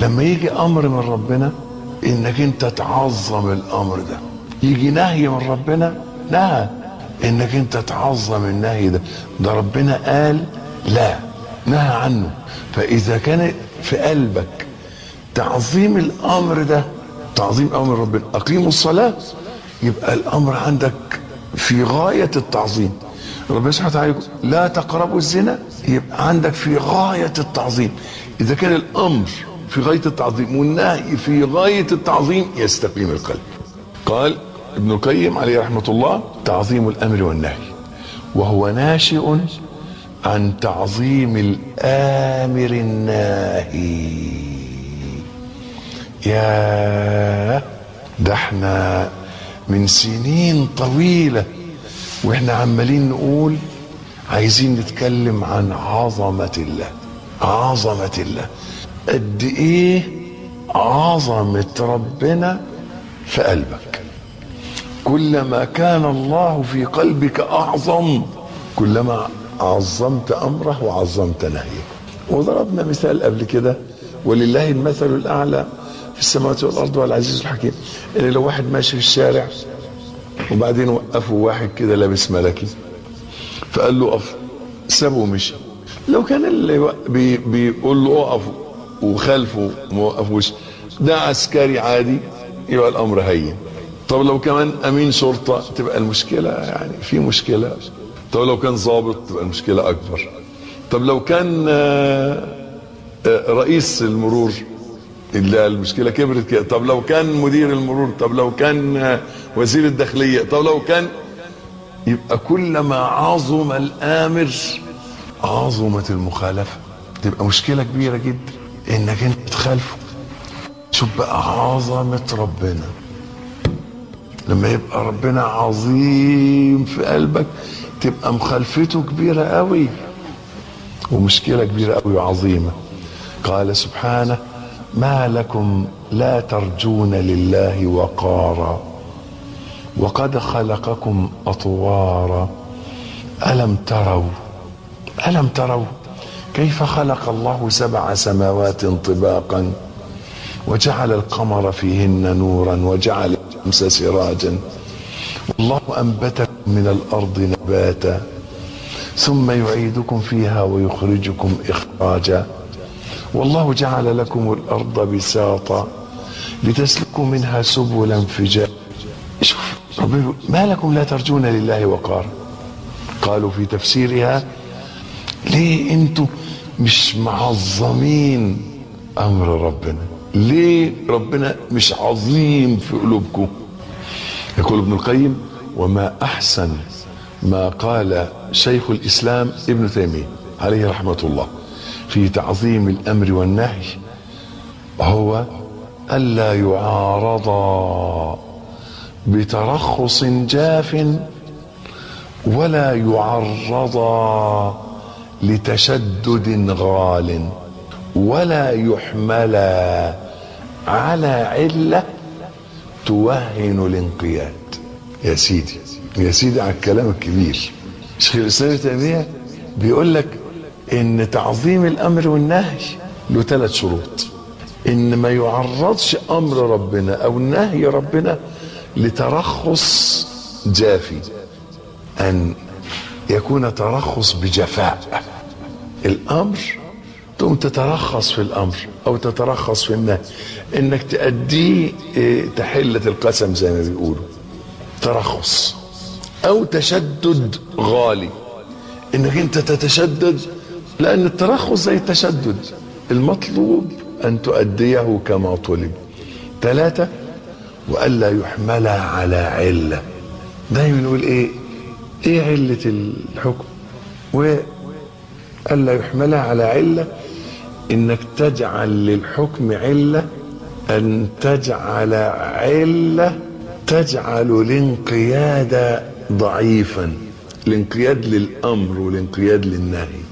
لما يجي امر من ربنا انك انت تعظم الامر ده يجي نهي من ربنا لا انك انت تعظم النهي ده ده ربنا قال لا نهى عنه فاذا كان في قلبك تعظيم الامر ده تعظيم امر ربنا اقيموا الصلاه يبقى الامر عندك في غايه التعظيم ربنا سبحانه وتعالى يقول لا تقربوا الزنا يبقى عندك في غايه التعظيم اذا كان الامر في غايه التعظيم والنهي في غايه التعظيم يستقيم القلب قال ابن القيم عليه رحمه الله تعظيم الامر والنهي وهو ناشئ عن تعظيم الامر الناهي يا ده احنا من سنين طويلة واحنا عمالين نقول عايزين نتكلم عن عظمة الله عظمة الله قد ايه عظمة ربنا في قلبك كلما كان الله في قلبك اعظم كلما عظمت امره وعظمت نهيه وضربنا مثال قبل كده ولله المثل الاعلى في السماوات والارض والعزيز الحكيم ان لو واحد ماشي في الشارع وبعدين وقفوا واحد كده لابس ملكي فقال له اقف سابه ومشي لو كان اللي بي بيقول له اقف وخلفه ما وقفوش ده عسكري عادي يبقى الامر هين طب لو كمان امين شرطه تبقى المشكله يعني في مشكله طب لو كان ضابط تبقى المشكله اكبر طب لو كان رئيس المرور اللي المشكله كبرت كده طب لو كان مدير المرور طب لو كان وزير الداخليه طب لو كان يبقى كلما عظم الامر عظمت المخالفه تبقى مشكله كبيره جدا انك انت تخالفه شوف بقى عظمه ربنا لما يبقى ربنا عظيم في قلبك تبقى مخالفته كبيره قوي ومشكله كبيره قوي وعظيمه قال سبحانه ما لكم لا ترجون لله وقارا وقد خلقكم اطوارا الم تروا الم تروا كيف خلق الله سبع سماوات طباقا وجعل القمر فيهن نورا وجعل الشمس سراجا والله انبتكم من الارض نباتا ثم يعيدكم فيها ويخرجكم اخراجا والله جعل لكم الارض بساطا لتسلكوا منها سبلا فجاجا شوف ربنا ما لكم لا ترجون لله وقارا قالوا في تفسيرها ليه انتوا مش معظمين امر ربنا ليه ربنا مش عظيم في قلوبكم يقول ابن القيم وما احسن ما قال شيخ الاسلام ابن تيميه عليه رحمه الله في تعظيم الامر والنهي هو الا يعارضا بترخص جاف ولا يعرضا لتشدد غال ولا يحملا على عله توهن الانقياد يا سيدي يا سيدي على الكلام الكبير شيخ الاسلام تيميه بيقول لك ان تعظيم الامر والنهي له ثلاث شروط ان ما يعرضش امر ربنا او نهي ربنا لترخص جافي ان يكون ترخص بجفاء الامر تقوم تترخص في الامر او تترخص في النهي انك تأديه تحلة القسم زي ما بيقولوا ترخص او تشدد غالي انك انت تتشدد لان الترخص زي التشدد المطلوب ان تؤديه كما طلب ثلاثة والا يحمل على علة دايما نقول ايه ايه علة الحكم والا يحمل على علة انك تجعل للحكم علة ان تجعل علة تجعل الانقياد ضعيفا الانقياد للامر والانقياد للنهي